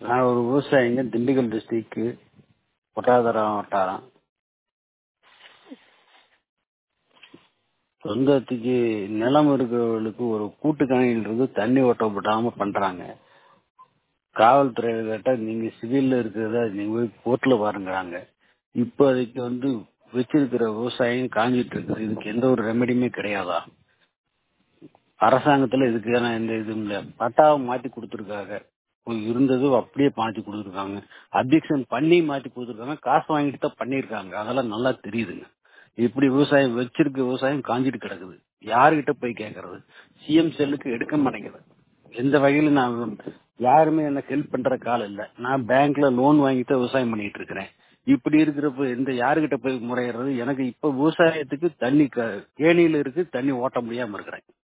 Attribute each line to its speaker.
Speaker 1: நான் ஒரு விவசாயிங்க திண்டுக்கல் டிஸ்ட்ரிக்கு ஒட்டாதரம் வட்டாரம் சொந்தத்துக்கு நிலம் இருக்கிறவர்களுக்கு ஒரு கூட்டு கணக்கிலிருந்து தண்ணி ஓட்ட விடாம பண்றாங்க காவல்துறையில கேட்டா நீங்க சிவில்ல இருக்கிறத நீங்க போய் கோர்ட்ல பாருங்கிறாங்க இப்போதைக்கு வந்து வச்சிருக்கிற விவசாயம் காஞ்சிட்டு இருக்குது இதுக்கு எந்த ஒரு ரெமெடியுமே கிடையாதா அரசாங்கத்துல இதுக்கான எந்த இதுவும் இல்ல பட்டாவை மாத்தி கொடுத்துருக்காங்க இருந்தது அப்படியே மாத்தி கொடுத்துருக்காங்க அப்ஜெக்ஷன் பண்ணி மாத்தி கொடுத்துருக்காங்க காசு வாங்கிட்டு தான் பண்ணிருக்காங்க அதெல்லாம் நல்லா தெரியுதுங்க இப்படி விவசாயம் வச்சிருக்க விவசாயம் காஞ்சிட்டு கிடக்குது யாருகிட்ட போய் கேக்குறது சிஎம் செல்லுக்கு எடுக்க மாட்டேங்குது எந்த வகையில நான் யாருமே எனக்கு ஹெல்ப் பண்ற காலம் இல்ல நான் பேங்க்ல லோன் வாங்கிட்டு விவசாயம் பண்ணிட்டு இருக்கிறேன் இப்படி இருக்கிறப்ப எந்த யாருகிட்ட போய் முறையிடுறது எனக்கு இப்ப விவசாயத்துக்கு தண்ணி கேணியில இருக்கு தண்ணி ஓட்ட முடியாம இருக்கிறேன்